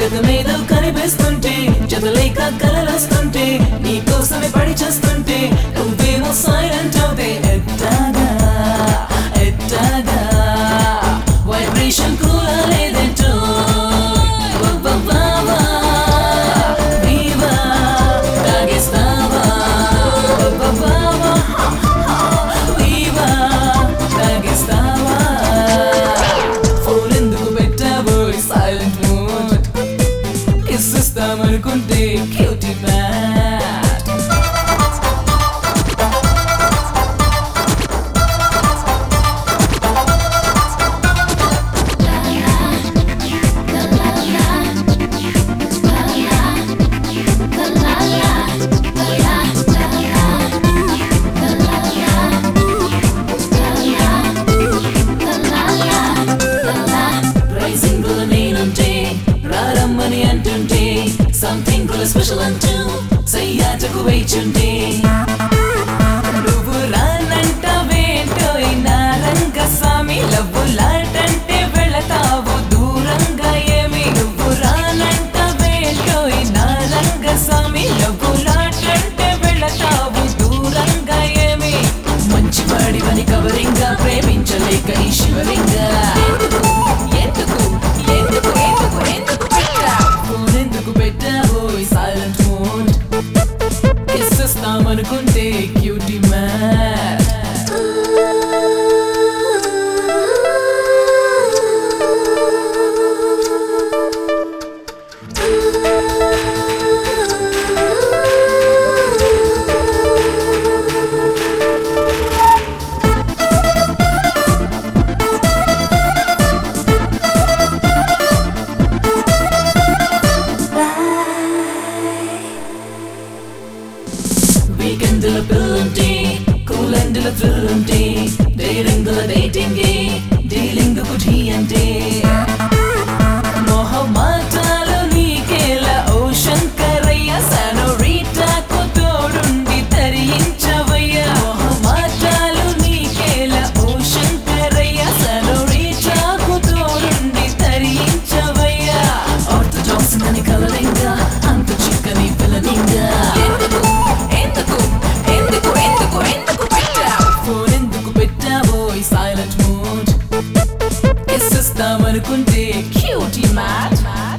జగమేదో కనిపిస్తుంటే జతలేక కలలొస్తుంటే నీ కోసమే పడి చేస్తుంటే నువ్వేమో సైలెంట్ అవుతే ఎట్టాగా ఎట్టాగా వైబ్రేషన్ కూడా లేదేంటో బాబా వివా తాగేస్తావా బాబా వివా తాగేస్తావా ఫోన్ ఎందుకు పెట్టావో సైలెంట్ మోడ్ ఇస్తామనుకుంటే క్యూటీ మ్యాట్ రైజింగ్ లో నేనుంటే రారమ్మని అంటుంటే సంథింగ్ కూడా స్పెషల్ అంటూ సయ్యాటకు వేచుంటే నువ్వు రానంటావేంటో నా రంగస్వామి లవ్వు లాటంటే వెళతావు దూరంగా ఏమి నువ్వు రానంటావేంటో నా రంగస్వామి లవ్వు లాటంటే వెళతావు దూరంగా ఏమి మంచి వాడివని కవరింగా ప్రేమించలేక ఈ శివరింగా ఎందుకు ఎందుకు ఎందుకు ఎందుకు పెట్టావు ఫోన్ ఎందుకు పెట్టావు సైలెంట్ మోడ్ ఇస్తామనుకుంటే క్యూటీ మ్యాట్ వీకెండ్ల పిల్లుంటే కూలెండ్ల థ్రిల్ ఉంటే డేరింగ్ల డేటింగ్ డీలింగ్ టీ అంటే మొహమాటాలు నీకేలా ఓ శంకరయ్య సనోరీటాకు తోడుండి తరించవయ్యా మొహమాటాలు నీకేలా ఓ శంకరయ్య సనోరీటాకు తోడుండి తరించవయ్యా ఆర్థోడాక్స్ అని కలరింగా అంత చిక్కని పిల్లనింగా ఎందుకు ఎందుకు ఎందుకు ఎందుకు ఎందుకు పెట్టావు ఫోన్ ఎందుకు పెట్టావో ఈ సైలెంట్ మూడ్ ఇస్తామనుకుంటే క్యూటీ మ్యాట్